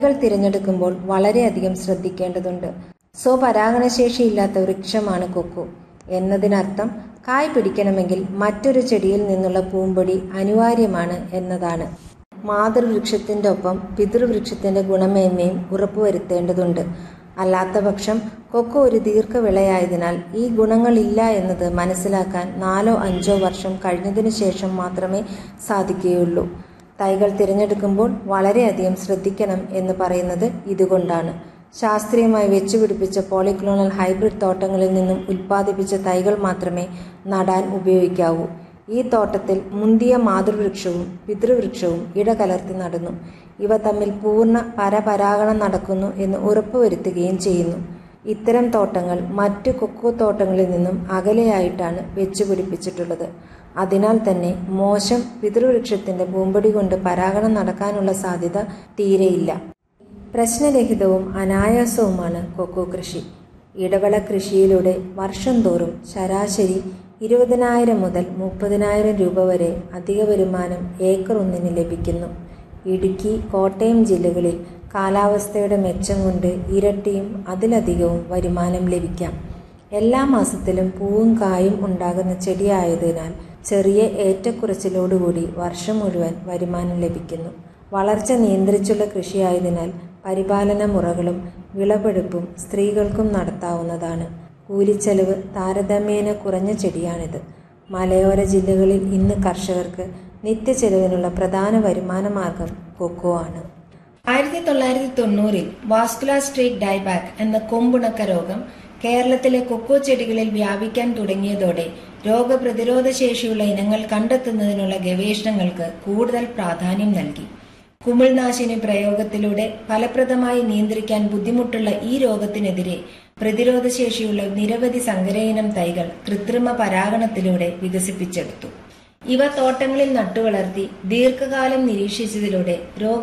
തൈകൾ തിരഞ്ഞെടുക്കുമ്പോൾ വളരെയധികം ശ്രദ്ധിക്കേണ്ടതുണ്ട് സ്വപരാഗണശേഷിയില്ലാത്ത വൃക്ഷമാണ് കൊക്കോ എന്നതിനർത്ഥം കായ് പിടിക്കണമെങ്കിൽ മറ്റൊരു ചെടിയിൽ നിന്നുള്ള പൂമ്പൊടി അനിവാര്യമാണ് എന്നതാണ് മാതൃവൃക്ഷത്തിൻ്റെ ഒപ്പം പിതൃവൃക്ഷത്തിൻ്റെ ഗുണമേന്മയും ഉറപ്പുവരുത്തേണ്ടതുണ്ട് അല്ലാത്തപക്ഷം കൊക്കോ ഒരു ദീർഘവിളയായതിനാൽ ഈ ഗുണങ്ങളില്ല എന്നത് മനസ്സിലാക്കാൻ നാലോ അഞ്ചോ വർഷം കഴിഞ്ഞതിനു ശേഷം മാത്രമേ സാധിക്കുകയുള്ളൂ തൈകൾ തിരഞ്ഞെടുക്കുമ്പോൾ വളരെയധികം ശ്രദ്ധിക്കണം എന്ന് പറയുന്നത് ഇതുകൊണ്ടാണ് ശാസ്ത്രീയമായി വെച്ചുപിടിപ്പിച്ച പോളിക്ലോണൽ ഹൈബ്രിഡ് തോട്ടങ്ങളിൽ നിന്നും ഉൽപ്പാദിപ്പിച്ച തൈകൾ മാത്രമേ നടാൻ ഉപയോഗിക്കാവൂ ഈ തോട്ടത്തിൽ മുന്തിയ മാതൃവൃക്ഷവും പിതൃവൃക്ഷവും ഇടകലർത്തി നടന്നു ഇവ തമ്മിൽ പൂർണ്ണ പരപരാഗണം നടക്കുന്നു എന്ന് ഉറപ്പുവരുത്തുകയും ചെയ്യുന്നു ഇത്തരം തോട്ടങ്ങൾ മറ്റു കൊക്കോ തോട്ടങ്ങളിൽ നിന്നും അകലെയായിട്ടാണ് വെച്ചുപിടിപ്പിച്ചിട്ടുള്ളത് അതിനാൽ തന്നെ മോശം പിതൃവൃക്ഷത്തിന്റെ പൂമ്പൊടി കൊണ്ട് പരാഗണം നടക്കാനുള്ള സാധ്യത തീരെയില്ല പ്രശ്നരഹിതവും അനായാസവുമാണ് കൊക്കോ കൃഷി ഇടവേള കൃഷിയിലൂടെ വർഷം തോറും ശരാശരി ഇരുപതിനായിരം മുതൽ മുപ്പതിനായിരം രൂപ വരെ അധിക വരുമാനം ഏക്കർ ഒന്നിന് ലഭിക്കുന്നു ഇടുക്കി കോട്ടയം ജില്ലകളിൽ കാലാവസ്ഥയുടെ മെച്ചം കൊണ്ട് ഇരട്ടിയും അതിലധികവും വരുമാനം ലഭിക്കാം എല്ലാ മാസത്തിലും പൂവും കായും ഉണ്ടാകുന്ന ചെടിയായതിനാൽ ചെറിയ ഏറ്റക്കുറച്ചിലോടുകൂടി വർഷം മുഴുവൻ വരുമാനം ലഭിക്കുന്നു വളർച്ച നിയന്ത്രിച്ചുള്ള കൃഷിയായതിനാൽ പരിപാലന മുറകളും വിളവെടുപ്പും സ്ത്രീകൾക്കും നടത്താവുന്നതാണ് കൂലിച്ചെലവ് താരതമ്യേന കുറഞ്ഞ ചെടിയാണിത് മലയോര ജില്ലകളിൽ ഇന്ന് കർഷകർക്ക് നിത്യചെലവിനുള്ള പ്രധാന വരുമാന മാർഗം കൊക്കോ ആണ് ആയിരത്തി തൊള്ളായിരത്തി തൊണ്ണൂറിൽ വാസ്കുലാർ സ്ട്രീറ്റ് ഡൈബാക്ക് എന്ന കൊമ്പുണക്ക രോഗം കേരളത്തിലെ കൊക്കോ ചെടികളിൽ വ്യാപിക്കാൻ തുടങ്ങിയതോടെ രോഗപ്രതിരോധ ശേഷിയുള്ള ഇനങ്ങൾ കണ്ടെത്തുന്നതിനുള്ള ഗവേഷണങ്ങൾക്ക് കൂടുതൽ പ്രാധാന്യം നൽകി കുമിൾനാശിനി പ്രയോഗത്തിലൂടെ ഫലപ്രദമായി നിയന്ത്രിക്കാൻ ബുദ്ധിമുട്ടുള്ള ഈ രോഗത്തിനെതിരെ പ്രതിരോധശേഷിയുള്ള നിരവധി സങ്കരയിനം തൈകൾ കൃത്രിമ പരാഗണത്തിലൂടെ വികസിപ്പിച്ചെടുത്തു ഇവ തോട്ടങ്ങളിൽ നട്ടുവളർത്തി ദീർഘകാലം നിരീക്ഷിച്ചതിലൂടെ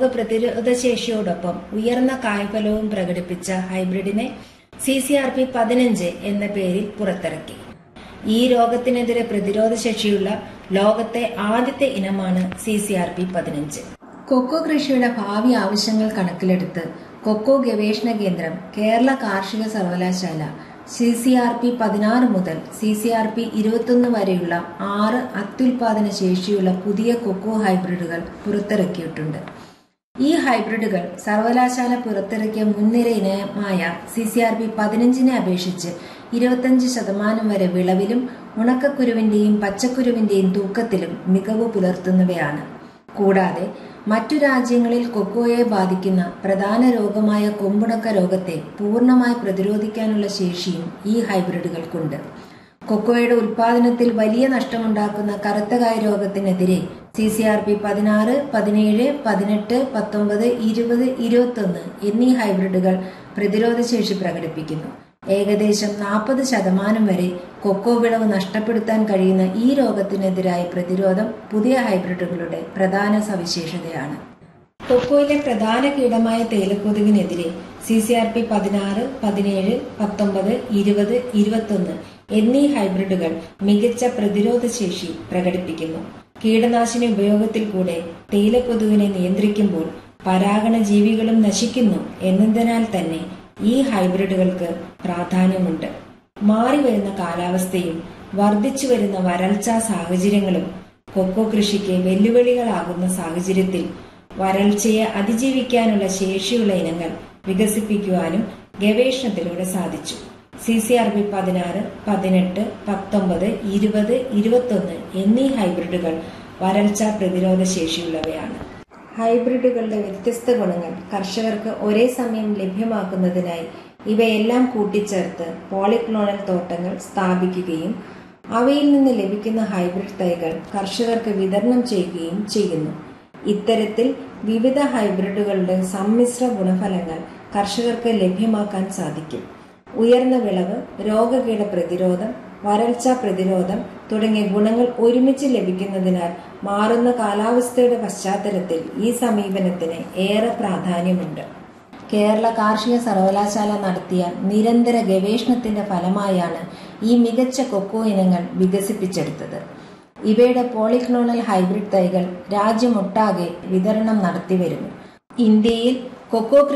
രോഗപ്രതിരോധശേഷിയോടൊപ്പം ഉയർന്ന കായ്ഫലവും പ്രകടിപ്പിച്ച ഹൈബ്രിഡിനെ സി സി ആർ പി പതിനഞ്ച് എന്ന പേരിൽ പുറത്തിറക്കി ഈ രോഗത്തിനെതിരെ പ്രതിരോധശേഷിയുള്ള ലോകത്തെ ആദ്യത്തെ ഇനമാണ് സി സി ആർ പി പതിനഞ്ച് കൊക്കോ കൃഷിയുടെ ഭാവി ആവശ്യങ്ങൾ കണക്കിലെടുത്ത് കൊക്കോ ഗവേഷണ കേന്ദ്രം കേരള കാർഷിക സർവകലാശാല സി സി ആർ പി പതിനാറ് മുതൽ സി സി ആർ പി ഇരുപത്തൊന്ന് വരെയുള്ള ആറ് അത്യുൽപാദന ശേഷിയുള്ള പുതിയ കൊക്കോ ഹൈബ്രിഡുകൾ പുറത്തിറക്കിയിട്ടുണ്ട് ഈ ഹൈബ്രിഡുകൾ സർവകലാശാല പുറത്തിറക്കിയ മുൻനിര ഇനമായ സി സി ആർ പി പതിനഞ്ചിനെ അപേക്ഷിച്ച് ഇരുപത്തഞ്ച് ശതമാനം വരെ വിളവിലും ഉണക്കക്കുരുവിന്റെയും പച്ചക്കുരുവിന്റെയും തൂക്കത്തിലും മികവ് പുലർത്തുന്നവയാണ് കൂടാതെ മറ്റു രാജ്യങ്ങളിൽ കൊക്കോയെ ബാധിക്കുന്ന പ്രധാന രോഗമായ കൊമ്പുണക്ക രോഗത്തെ പൂർണ്ണമായി പ്രതിരോധിക്കാനുള്ള ശേഷിയും ഈ ഹൈബ്രിഡുകൾക്കുണ്ട് കൊക്കോയുടെ ഉൽപാദനത്തിൽ വലിയ നഷ്ടമുണ്ടാക്കുന്ന കറുത്തകായ രോഗത്തിനെതിരെ സി സി ആർ പി പതിനാറ് പതിനേഴ് പതിനെട്ട് പത്തൊമ്പത് ഇരുപത് ഇരുപത്തൊന്ന് എന്നീ ഹൈബ്രിഡുകൾ പ്രതിരോധശേഷി പ്രകടിപ്പിക്കുന്നു ഏകദേശം നാൽപ്പത് ശതമാനം വരെ കൊക്കോ വിളവ് നഷ്ടപ്പെടുത്താൻ കഴിയുന്ന ഈ രോഗത്തിനെതിരായ പ്രതിരോധം പുതിയ ഹൈബ്രിഡുകളുടെ പ്രധാന സവിശേഷതയാണ് കൊക്കോയിലെ പ്രധാന കീടമായ തേയിലക്കൊതുകിനെതിരെ സി സി ആർ പി പതിനാറ് പതിനേഴ് പത്തൊമ്പത് ഇരുപത് ഇരുപത്തൊന്ന് എന്നീ ഹൈബ്രിഡുകൾ മികച്ച പ്രതിരോധ ശേഷി പ്രകടിപ്പിക്കുന്നു കീടനാശിനി ഉപയോഗത്തിൽ കൂടെ തേയിലക്കൊതുകിനെ നിയന്ത്രിക്കുമ്പോൾ പരാഗണ ജീവികളും നശിക്കുന്നു എന്നതിനാൽ തന്നെ ഈ ഹൈബ്രിഡുകൾക്ക് പ്രാധാന്യമുണ്ട് മാറിവരുന്ന കാലാവസ്ഥയും വർദ്ധിച്ചു വരുന്ന വരൾച്ചാ സാഹചര്യങ്ങളും കൊക്കോ കൃഷിക്ക് വെല്ലുവിളികളാകുന്ന സാഹചര്യത്തിൽ വരൾച്ചയെ അതിജീവിക്കാനുള്ള ശേഷിയുള്ള ഇനങ്ങൾ വികസിപ്പിക്കുവാനും ഗവേഷണത്തിലൂടെ സാധിച്ചു സി സി ആർ ബി പതിനാറ് പതിനെട്ട് പത്തൊമ്പത് ഇരുപത് ഇരുപത്തൊന്ന് എന്നീ ഹൈബ്രിഡുകൾ വരൾച്ചാ പ്രതിരോധ ശേഷിയുള്ളവയാണ് ഹൈബ്രിഡുകളുടെ വ്യത്യസ്ത ഗുണങ്ങൾ കർഷകർക്ക് ഒരേ സമയം ലഭ്യമാക്കുന്നതിനായി ഇവയെല്ലാം കൂട്ടിച്ചേർത്ത് പോളിക്ലോണൽ തോട്ടങ്ങൾ സ്ഥാപിക്കുകയും അവയിൽ നിന്ന് ലഭിക്കുന്ന ഹൈബ്രിഡ് തൈകൾ കർഷകർക്ക് വിതരണം ചെയ്യുകയും ചെയ്യുന്നു ഇത്തരത്തിൽ വിവിധ ഹൈബ്രിഡുകളുടെ സമ്മിശ്ര ഗുണഫലങ്ങൾ കർഷകർക്ക് ലഭ്യമാക്കാൻ സാധിക്കും ഉയർന്ന വിളവ് രോഗകീട പ്രതിരോധം വരൾച്ച പ്രതിരോധം തുടങ്ങിയ ഗുണങ്ങൾ ഒരുമിച്ച് ലഭിക്കുന്നതിനാൽ മാറുന്ന കാലാവസ്ഥയുടെ പശ്ചാത്തലത്തിൽ ഈ സമീപനത്തിന് ഏറെ പ്രാധാന്യമുണ്ട് കേരള കാർഷിക സർവകലാശാല നടത്തിയ നിരന്തര ഗവേഷണത്തിന്റെ ഫലമായാണ് ഈ മികച്ച കൊക്കോ ഇനങ്ങൾ വികസിപ്പിച്ചെടുത്തത് ഇവയുടെ പോളിക്ലോണൽ ഹൈബ്രിഡ് തൈകൾ രാജ്യമൊട്ടാകെ വിതരണം നടത്തിവരുന്നു ഇന്ത്യയിൽ കൊക്കോ